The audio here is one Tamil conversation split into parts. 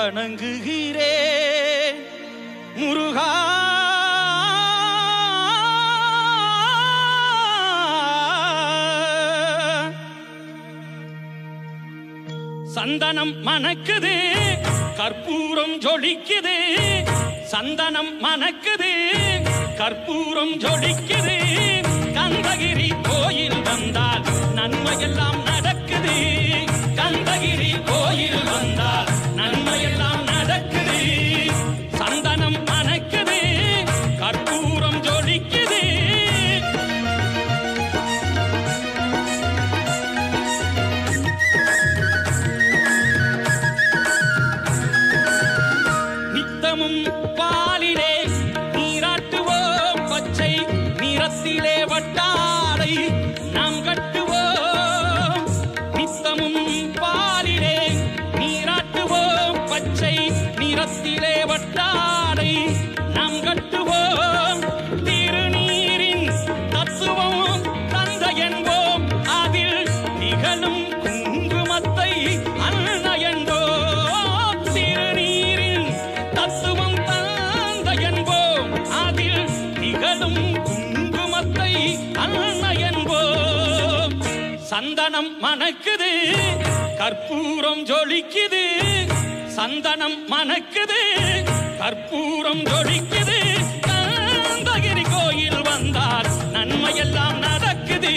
வணங்குகிறேன் முருகா சந்தனம் மணக்குது கற்பூரம் ஜொலிக்குது சந்தனம் மணக்குது கற்பூரம் ஜொலிக்குது கந்தகிரி கோயில் வந்தால் நன்மையெல்லாம் நடக்குது கந்தகிரி கோயில் வந்தால் நன்மையெல்லாம் நடக்குது சந்தனம் மணக்குது கற்பூரம் ஜொலிக்குது நித்தமும் பாலிலே நீராட்டுவோம் பச்சை நிறத்திலே வட்டாரை நாம் கட்டுவோம் நித்தமும் பாலிலே நீராட்டுவோம் பச்சை நிறத்திலே வட்டாரை நாம் கட்டுவோம் திருநீரின் தத்துவம் தந்த என்போம் அதில் நிகழும் குங்குமத்தை அண்ண என்போம் திருநீரின் தத்துவம் தந்த என்போம் அதில் நிகழும் குங்குமத்தை அண்ண என்போம் சந்தனம் மணக்குது கற்பூரம் ஜொலிக்குது சந்தனம் மணக்குது கற்பூரம் ஜொலிக்குது காந்தகிரி கோயில் வந்தால் நன்மையெல்லாம் நடக்குது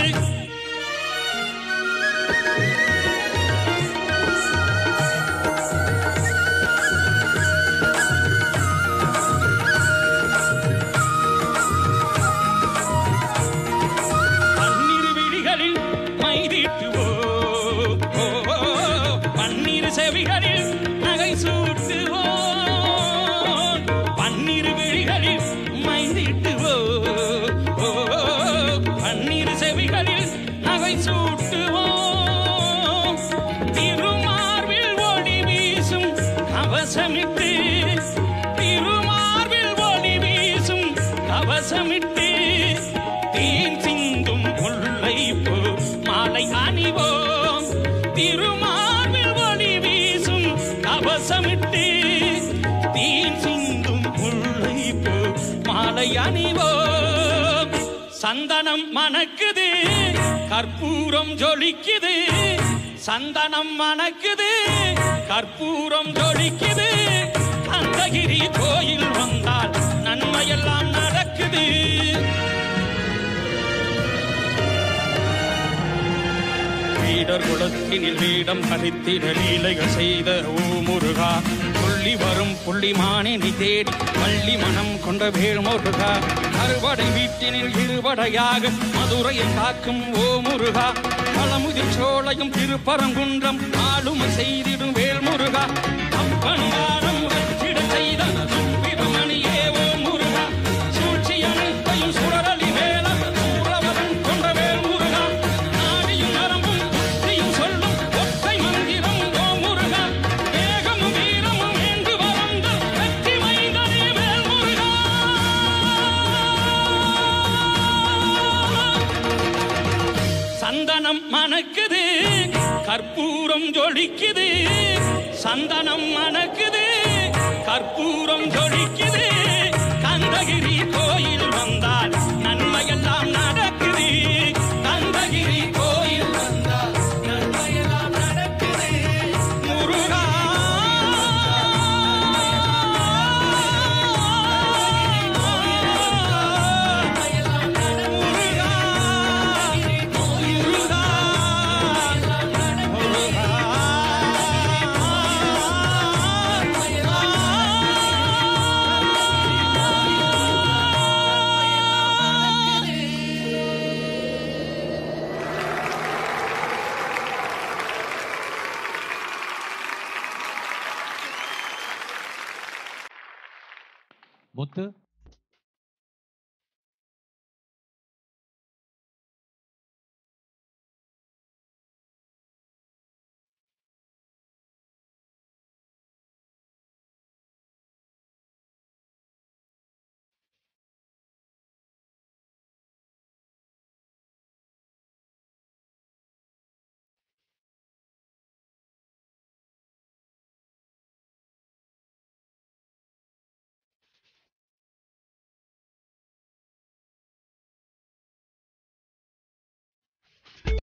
பன்னிரு விழிகளில் மைதீட்டுவோம் ஓ, ஓ, பன்னிரு செவிகளில் நகை சூட்டுவோம் பன்னிரு விழிகளில் மைதீட்டுவோம் ஓ, ஓ, பன்னிரு செவிகளில் நகை சூட்டுவோம் திருமார்பில் ஒளி வீசும் கவசமிட்டு திருமார்பில் ஒளி வீசும் கவசமிட்டு தேன் சிந்தும் முல்லை போ மாலை அணிவோம் திருமார்பில் ஒளி வீசும் கவசமிட்டு தேன் சிந்தும் முல்லை போ மாலை அணிவோம் சந்தனம் மணக்குது கற்பூரம் ஜொலிக்குது சந்தனம் மணக்குது கற்பூரம் ஜொலிக்குது கந்தகிரி கோயில் வந்தால் நன்மையெல்லாம் நடக்குது வீடர் குலத்தினில் வீடம் கழித்திட லீலைகள் செய்த ஓ முருகா புள்ளி வரும் புள்ளிமானினை தேடி பள்ளி மனம் கொண்ட வேல் முருகா அறுவடை வீட்டினில் இருபடையாக மதுரையை காக்கும் ஓ முருகா பழமுதிர் சோலையும் திருப்பரங்குன்றம் ஆளுமை செய்திடும் வேல் முருகா அப்பன் வாரம் வச்சிட செய்த சுப்பிரமணியே ஓ முருகா சூழ்ச்சி அனைத்தையும் சுடரலி வேல சூழவரன் கொண்ட வேல் முருகா நாடியும் நரம்பும் புத்தியும் சொல்லும் ஒற்றை மந்திரம் ஓ முருகா வேகமும் வீரமும் வேண்டு வளர்ந்த வெற்றி மைந்தனே வேல் முருகா சந்தனம் மணக்குது கற்பூரம் ஜொலிக்குது சந்தனம் மணக்குது கற்பூரம் ஜொலிக்குது கந்தகிரி கோயில் வந்தால் நன்மையெல்லாம் நடக்குது கந்தகிரி கோயில் வந்தால் நன்மையெல்லாம் நடக்குது முருகா முத்து